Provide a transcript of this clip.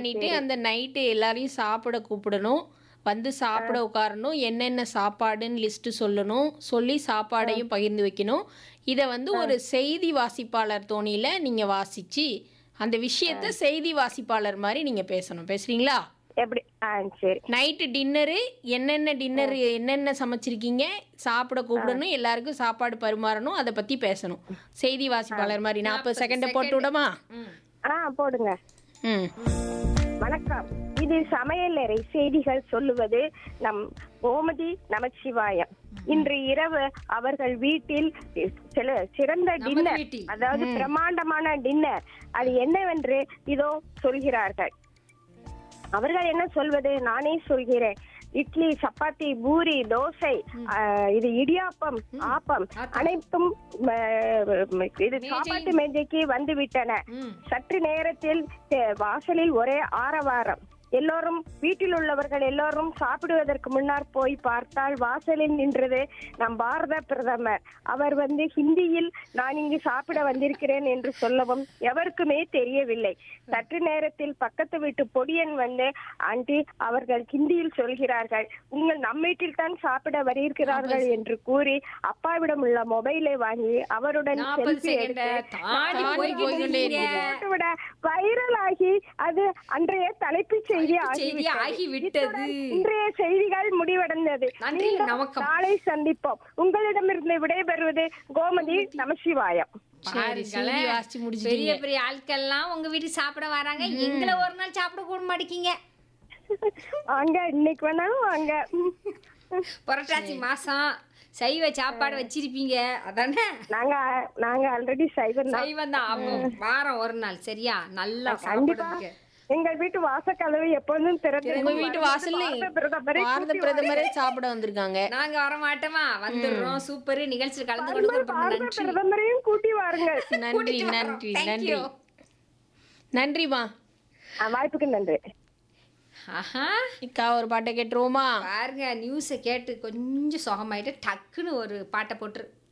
பண்ணிட்டு அந்த நைட்டு எல்லாரையும் சாப்பிட கூப்பிடணும் வந்து சாப்பிட உட்காரணும் என்னென்ன சாப்பாடுன்னு லிஸ்ட்டு சொல்லணும் சொல்லி சாப்பாடையும் பகிர்ந்து வைக்கணும் இதை வந்து ஒரு செய்தி வாசிப்பாளர் தோணியில் நீங்கள் வாசித்து அந்த விஷயத்த செய்தி வாசிப்பாளர் மாதிரி நீங்கள் பேசணும் பேசுகிறீங்களா எப்படி ஆ சரி நைட்டு டின்னரு என்னென்ன டின்னர் என்னென்ன சமைச்சிருக்கீங்க சாப்பிட கூப்பிடணும் எல்லாருக்கும் சாப்பாடு பரிமாறணும் அதை பற்றி பேசணும் செய்தி வாசிப்பாளர் மாதிரி நாற்பது செகண்டை போட்டு விடமா ஆ போடுங்க ம் வணக்கம் இது சமையலறை செய்திகள் சொல்லுவது நம் கோமதி நமச்சிவாயம் இன்று இரவு அவர்கள் வீட்டில் சில சிறந்த டின்னர் வீட்டில். அதாவது பிரம்மாண்டமான டின்னர் அது என்னவென்று இதோ சொல்கிறார்கள் அவர்கள் என்ன சொல்வது நானே சொல்கிறேன் இட்லி சப்பாத்தி பூரி தோசை ஆ, இது இடியாப்பம் ஆப்பம் அனைத்தும் ம, ம, இது சாப்பாட்டு மேஜைக்கு வந்து விட்டன ம். சற்று நேரத்தில் தெ- வாசலில் ஒரே ஆரவாரம் எல்லோரும் வீட்டில் உள்ளவர்கள் எல்லோரும் சாப்பிடுவதற்கு முன்னர் போய் பார்த்தால் வாசலில் நின்றது நம் பாரத பிரதமர் அவர் வந்து ஹிந்தியில் நான் இங்கு சாப்பிட வந்திருக்கிறேன் என்று சொல்லவும் எவருக்குமே தெரியவில்லை சற்று நேரத்தில் பக்கத்து வீட்டு பொடியன் வந்து ஆண்டி அவர்கள் ஹிந்தியில் சொல்கிறார்கள் உங்கள் நம் வீட்டில் தான் சாப்பிட வருகிறார்கள் என்று கூறி அப்பாவிடம் உள்ள மொபைலை வாங்கி அவருடன் நாற்பது செல்ஃபி செகண்ட எடுத்து தாண்டி போய்கிட்டு போய்கிட்டே இருக்கீங்க. போட்டுவிட வைரல் ஆகி அது அன்றைய தலைப்புச் செய்தி செய்தி ஆகிவிட்டது. ஆகிவிட்டது. இத்துடன் இன்றைய செய்திகள் முடிவடைந்தது நன்றி, மீண்டும் நமக்கம். நாளை சந்திப்போம் உங்களிடமிருந்து விடைபெறுவது கோமதி நமசிவாயம் சரி செய்தி பாருங்களேன். வாசிச்சு பெரிய முடிச்சிட்டீங்க பெரிய ஆட்கள்லாம் உங்க வீட்டுக்கு சாப்பிட வராங்க எங்களை ஒரு நாள் சாப்பிட கூட மாட்டேங்க வாங்க இன்னைக்கு வேணாலும் வாங்க புரட்டாசி மாசம் சைவ சாப்பாடு வச்சிருப்பீங்க அதானே நாங்க நாங்க ஆல்ரெடி சைவம் தான் சைவம் தான் அப்போ வாரம் ஒரு நாள் சரியா நல்லா கண்டிப்பா சாப்பிடுறதுக்கு எங்க வீட்டு வாசக்கதவு எப்போதும் திறந்து உங்க வீட்டு வாசல்ல பாரத பிரதமரை பாரத கூட்டி பிரதமரே சாப்பிட வந்திருக்காங்க நாங்க வர மாட்டோமா வந்துடுறோம் சூப்பர் நிகழ்ச்சியில் கலந்து கொண்டு வாருங்கள், ரொம்ப பாரத நன்றி பிரதமரையும் கூட்டி வாருங்கள் நன்றி கூட்டிட்டு வரோம். நன்றி Thank நன்றி you. நன்றிமா ஆ, வாய்ப்புக்கு நன்றி ஆஹா அக்கா ஒரு பாட்டை கேட்டுருவோமா பாருங்க நியூஸை கேட்டு கொஞ்சம் சுகமாயிட்டு டக்குன்னு ஒரு பாட்டை போட்டுரு